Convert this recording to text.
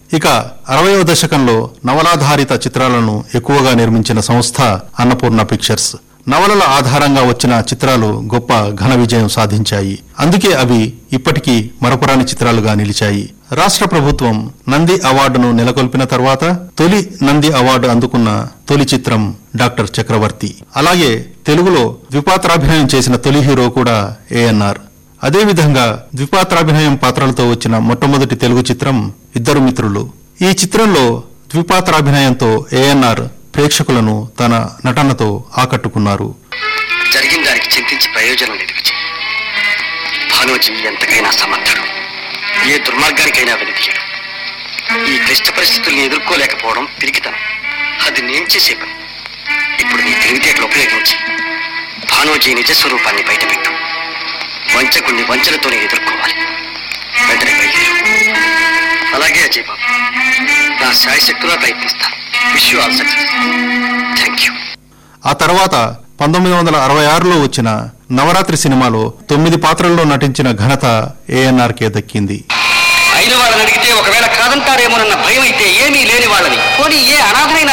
ఇక అరవయవ దశకంలో నవలాధారిత చిత్రాలను ఎక్కువగా నిర్మించిన సంస్థ అన్నపూర్ణ పిక్చర్స్ నవలల ఆధారంగా వచ్చిన చిత్రాలు గొప్ప ఘన విజయం సాధించాయి అందుకే అవి ఇప్పటికీ మరపురాని చిత్రాలుగా నిలిచాయి రాష్ట్ర ప్రభుత్వం నంది అవార్డును నెలకొల్పిన తర్వాత తొలి నంది అవార్డు అందుకున్న తొలి చిత్రం డాక్టర్ చక్రవర్తి అలాగే తెలుగులో ద్విపాత్రాభినయం చేసిన తొలి హీరో కూడా ఏఎన్ఆర్ అదేవిధంగా ద్విపాత్రాభినయం పాత్రలతో వచ్చిన మొట్టమొదటి తెలుగు చిత్రం ఇద్దరు మిత్రులు ఈ చిత్రంలో ద్విపాత్రాభినయంతో ఏఎన్ఆర్ ప్రేక్షకులను తన నటనతో ఆకట్టుకున్నారు జరిగిన దానికి చింతించి ప్రయోజనం లేదు విజయ్ భానోజీ ఎంతకైనా సమర్థుడు ఏ దుర్మార్గానికైనా వెనుదీయడు ఈ క్లిష్ట పరిస్థితుల్ని ఎదుర్కోలేకపోవడం పిరికితనం అది నేను చేసే పని ఇప్పుడు నీ తెలివితేటలు ఉపయోగించి భానోజీ నిజ స్వరూపాన్ని బయటపెట్టు వంచకుణ్ణి వంచనతోనే ఎదుర్కోవాలి వెంటనే బయలుదేరు అలాగే అజయ్ బాబు నా శాయశక్తులా ప్రయత్నిస్తాను wish you all success thank you ఆ తర్వాత పంతొమ్మిది వందల అరవై ఆరులో వచ్చిన నవరాత్రి సినిమాలో తొమ్మిది పాత్రల్లో నటించిన ఘనత ఏఎన్ఆర్కే దక్కింది అయిన వాళ్ళని అడిగితే ఒకవేళ కాదంటారేమోనన్న భయం అయితే ఏమీ లేని వాళ్ళని పోనీ ఏ అనాథనైనా